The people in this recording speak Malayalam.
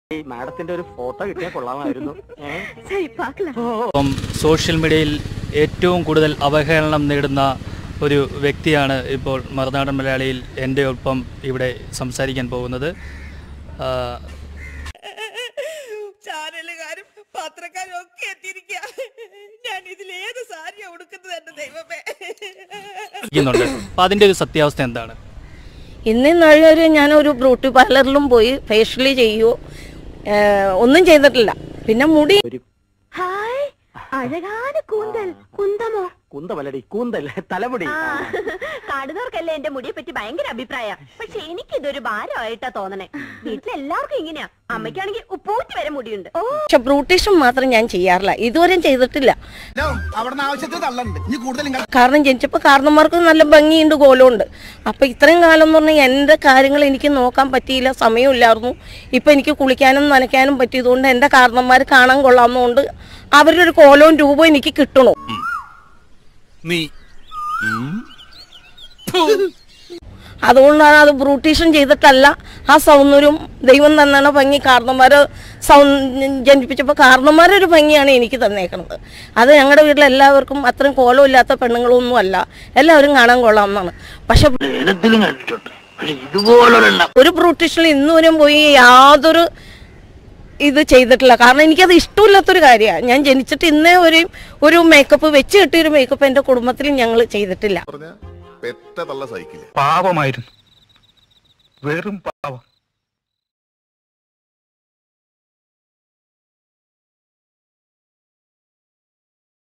ഈ മാഡത്തിന്റെ ഒരു ഫോട്ടോ കിട്ടിയാൽ കൊള്ളാമായിരുന്നു ഏ? ഇപ്പം സോഷ്യൽ മീഡിയയിൽ ഏറ്റവും കൂടുതൽ അവഹേളനം നേടുന്ന ഒരു വ്യക്തിയാണ് ഇപ്പോൾ മറുനാടൻ മലയാളിയിൽ എൻ്റെ ഒപ്പം ഇവിടെ സംസാരിക്കാൻ പോകുന്നത് ആ, ചാനലുകാരും പത്രക്കാരും ഒക്കെ എത്തിയിരിക്കുക ഞാൻ ഇതിൽ ഏത് സാരിയാ ഉടുക്കുന്നത് എന്റെ ദൈവമേ ഇരിക്കുന്നുണ്ട് അപ്പം അതിൻ്റെ ഒരു സത്യാവസ്ഥ എന്താണ് ഇന്ന് നാളെ ഞാനൊരു ബ്യൂട്ടി പാർലറിലും പോയി ഫേഷ്യലി ചെയ്യൂ ഏഹ് ഒന്നും ചെയ്തിട്ടില്ല പിന്നെ മുടി ഒരു ഹായ് അഴകാന കൂന്തൽ കുന്തമോ കുന്തമല്ലടി കൂന്തൽ തലമുടി കാണുന്നവർക്കല്ലേ എന്റെ മുടിയെ പറ്റി ഭയങ്കര അഭിപ്രായ പക്ഷെ എനിക്കിതൊരു ഭാരമായിട്ടാ തോന്നണേ വീട്ടിലെല്ലാവർക്കും ഇങ്ങനെയാ അമ്മയ്ക്കാണെങ്കിൽ ഉപ്പൂറ്റി വരെ മുടിയുണ്ട് ഓ പക്ഷെ ബ്യൂട്ടീഷ്യൻ മാത്രം ഞാൻ ചെയ്യാറില്ല ഇതുവരെയും ചെയ്തിട്ടില്ല അവിടുന്ന് ആവശ്യത്തിന് തള്ളുണ്ട് ഇനി കൂടുതൽ നിങ്ങൾ കാരണം ജനിച്ചപ്പോൾ കാരണന്മാർക്ക് നല്ല ഭംഗിയുണ്ട് കോലമുണ്ട് അപ്പൊ ഇത്രയും കാലം എന്ന് പറഞ്ഞാൽ എൻ്റെ കാര്യങ്ങൾ എനിക്ക് നോക്കാൻ പറ്റിയില്ല സമയമില്ലായിരുന്നു ഇപ്പൊ എനിക്ക് കുളിക്കാനും നനയ്ക്കാനും പറ്റിയതുകൊണ്ട് എൻ്റെ കാരണന്മാർ കാണാൻ കൊള്ളാവുന്നതുകൊണ്ട് അവരുടെ ഒരു കോലവും രൂപവും എനിക്ക് കിട്ടണു നീ അതുകൊണ്ടാണ് അത് ബ്രൂട്ടീഷൻ ചെയ്തിട്ടല്ല ആ സൗന്ദര്യം ദൈവം തന്നാണ് ഭംഗി കാരണന്മാർ സൗ ജനിപ്പിച്ചപ്പോൾ കാരണന്മാരൊരു ഭംഗിയാണ് എനിക്ക് തന്നേക്കുന്നത് അത് ഞങ്ങളുടെ വീട്ടിൽ എല്ലാവർക്കും അത്രയും കോലമില്ലാത്ത പെണ്ണുങ്ങളൊന്നും അല്ല എല്ലാവരും കാണാൻ കൊള്ളാമെന്നാണ് പക്ഷെ ഒരു ബ്രൂട്ടീഷനിൽ ഇന്നുവരെയും പോയി യാതൊരു ഇത് ചെയ്തിട്ടില്ല കാരണം എനിക്കത് ഇഷ്ടമില്ലാത്തൊരു കാര്യമാണ് ഞാൻ ജനിച്ചിട്ട് ഇന്നേ ഒരു ഒരു മേക്കപ്പ് വെച്ച് കിട്ടിയൊരു മേക്കപ്പ് എൻ്റെ കുടുംബത്തിൽ ഞങ്ങൾ ചെയ്തിട്ടില്ല പറഞ്ഞ പെറ്റ തള്ള സൈക്കിള് പാവമായിരുന്നു വെറും പാവം